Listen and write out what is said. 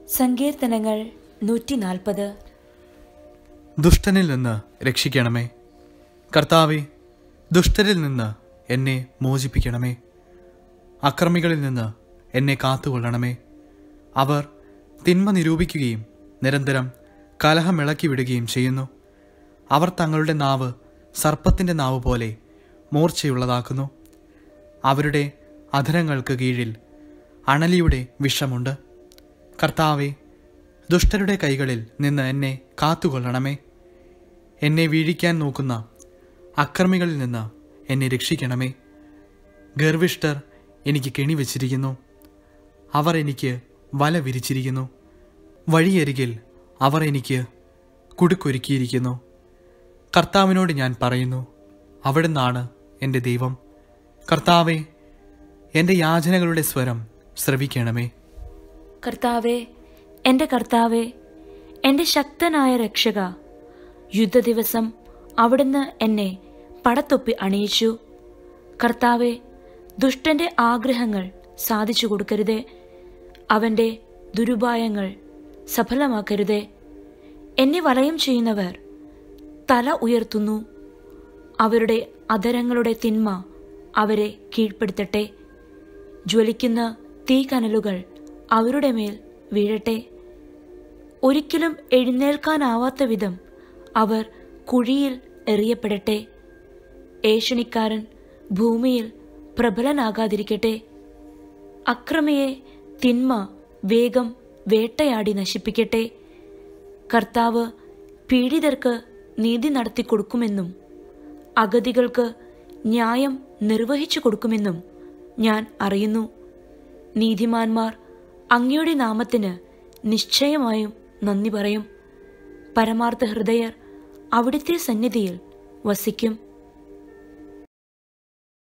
സങ്കീർത്തനങ്ങൾ നൂറ്റി നാൽപ്പത് ദുഷ്ടനിൽ നിന്ന് രക്ഷിക്കണമേ കർത്താവെ ദുഷ്ടരിൽ നിന്ന് എന്നെ മോചിപ്പിക്കണമേ അക്രമികളിൽ നിന്ന് എന്നെ കാത്തുകൊള്ളണമേ അവർ തിന്മ നിരൂപിക്കുകയും നിരന്തരം കലഹമിളക്കി വിടുകയും ചെയ്യുന്നു അവർ തങ്ങളുടെ നാവ് സർപ്പത്തിൻ്റെ നാവ് പോലെ മൂർച്ചയുള്ളതാക്കുന്നു അവരുടെ അധരങ്ങൾക്ക് കീഴിൽ അണലിയുടെ വിഷമുണ്ട് കർത്താവെ ദുഷ്ടരുടെ കൈകളിൽ നിന്ന് എന്നെ കാത്തുകൊള്ളണമേ എന്നെ വീഴിക്കാൻ നോക്കുന്ന അക്രമികളിൽ നിന്ന് എന്നെ രക്ഷിക്കണമേ ഗർവിഷ്ഠർ എനിക്ക് കെണി വെച്ചിരിക്കുന്നു അവർ എനിക്ക് വല വിരിച്ചിരിക്കുന്നു വഴിയരികിൽ അവർ എനിക്ക് കുടുക്കൊരുക്കിയിരിക്കുന്നു കർത്താവിനോട് ഞാൻ പറയുന്നു അവിടുന്നാണ് എൻ്റെ ദൈവം കർത്താവെ എൻ്റെ യാചനകളുടെ സ്വരം ശ്രവിക്കണമേ കർത്താവെ എൻ്റെ കർത്താവെ എൻ്റെ ശക്തനായ രക്ഷക യുദ്ധദിവസം അവിടുന്ന് എന്നെ പടത്തൊപ്പി അണിയിച്ചു കർത്താവെ ദുഷ്ടന്റെ ആഗ്രഹങ്ങൾ സാധിച്ചു കൊടുക്കരുതേ അവന്റെ ദുരുപായങ്ങൾ സഫലമാക്കരുതേ എന്നെ വലയം ചെയ്യുന്നവർ തല ഉയർത്തുന്നു അവരുടെ അധരങ്ങളുടെ തിന്മ അവരെ കീഴ്പ്പെടുത്തട്ടെ ജ്വലിക്കുന്ന തീക്കനലുകൾ അവരുടെ മേൽ വീഴട്ടെ ഒരിക്കലും എഴുന്നേൽക്കാനാവാത്ത വിധം അവർ കുഴിയിൽ എറിയപ്പെടട്ടെ ഏഷണിക്കാരൻ ഭൂമിയിൽ പ്രബലനാകാതിരിക്കട്ടെ അക്രമിയെ തിന്മ വേഗം വേട്ടയാടി നശിപ്പിക്കട്ടെ കർത്താവ് പീഡിതർക്ക് നീതി നടത്തി കൊടുക്കുമെന്നും അഗതികൾക്ക് ന്യായം നിർവഹിച്ചു കൊടുക്കുമെന്നും ഞാൻ അറിയുന്നു നീതിമാന്മാർ അങ്ങയുടെ നാമത്തിന് നിശ്ചയമായും നന്ദി പറയും പരമാർത്ഥ ഹൃദയർ അവിടുത്തെ സന്നിധിയിൽ വസിക്കും